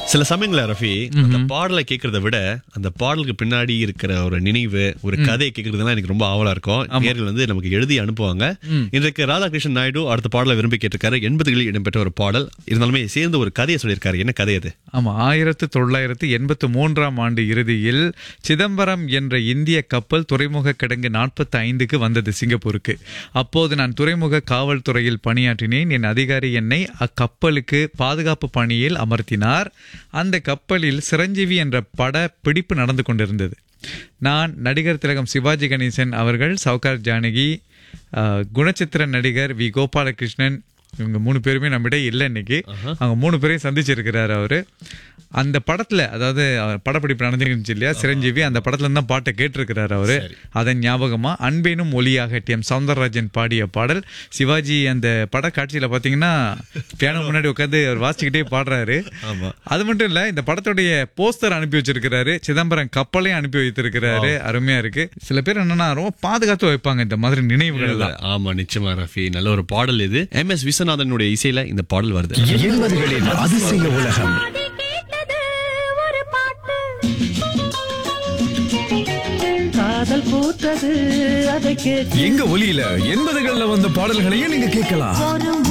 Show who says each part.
Speaker 1: சில சமயங்கள ரஃபி அந்த பாடலை கேட்கறத விட அந்த பாடலுக்கு பின்னாடி இருக்கிற ஒரு நினைவு ஒரு கதையை கேட்கறதுலாம் எனக்கு ரொம்ப ஆவலா இருக்கும் நேரில் வந்து நமக்கு எழுதி அனுப்புவாங்க இன்றைக்கு ராதாகிருஷ்ணன் நாயுடு அடுத்த பாடலை விரும்பி கேட்டிருக்காரு எண்பதுகளில் இடம்பெற்ற ஒரு பாடல் இருந்தாலுமே சேர்ந்து ஒரு கதையை சொல்லியிருக்காரு என்ன கதை அது
Speaker 2: ஆமா ஆயிரத்து தொள்ளாயிரத்து எண்பத்து மூன்றாம் ஆண்டு இறுதியில் சிதம்பரம் என்ற இந்திய கப்பல் துறைமுக கிடங்கு நாற்பத்தி ஐந்துக்கு வந்தது சிங்கப்பூருக்கு அப்போது நான் துறைமுக காவல்துறையில் பணியாற்றினேன் என் அதிகாரி என்னை அக்கப்பலுக்கு பாதுகாப்பு பணியில் அமர்த்தினார் அந்த கப்பலில் சிரஞ்சீவி என்ற பட பிடிப்பு நடந்து கொண்டிருந்தது நான் நடிகர் திலகம் சிவாஜி கணேசன் அவர்கள் சவுகார் ஜானகி அஹ், குணச்சித்திர நடிகர் வி கோபாலகிருஷ்ணன் இவங்க மூணு பேருமே நம்மிட இல்லை இன்னைக்கு அவங்க மூணு பேரையும் சந்திச்சிருக்கிறாரு அவரு அந்த படத்துல அதாவது அவர் படப்பிடிப்பு நடந்துருந்துச்சு இல்லையா சிரஞ்சீவி அந்த படத்துல இருந்து தான் பாட்டை கேட்டிருக்கிறாரு அவரு அதன் ஞாபகமா அன்பேனும் ஒலியாக டி எம் சவுந்தரராஜன் பாடிய பாடல் சிவாஜி அந்த பட காட்சியில பாத்தீங்கன்னா பியானோ முன்னாடி உட்காந்து அவர் வாசிச்சுக்கிட்டே பாடுறாரு
Speaker 1: ஆமா.
Speaker 2: அது மட்டும் இல்ல இந்த படத்துடைய போஸ்டர் அனுப்பி வச்சிருக்கிறாரு சிதம்பரம் கப்பலையும் அனுப்பி வைத்திருக்கிறாரு அருமையா இருக்கு சில பேர் என்னன்னா ரொம்ப பாதுகாத்து வைப்பாங்க இந்த மாதிரி நினைவுகள் எல்லாம்
Speaker 1: ஆமா நிச்சயமா ரஃபி நல்ல ஒரு பாடல் இது எம் எஸ் விஸ்வநாதனுடைய இசையில இந்த பாடல் வருது
Speaker 3: எண்பதுகளின் அதிசய உலகம்
Speaker 4: அது கேட்டது ஒரு பாட்டு
Speaker 5: காதல் பூத்தது அதை கேட்டு
Speaker 3: எங்க ஒலியில எண்பதுகள்ல வந்த பாடல்களையும் நீங்க கேட்கலாம்
Speaker 4: ஒரு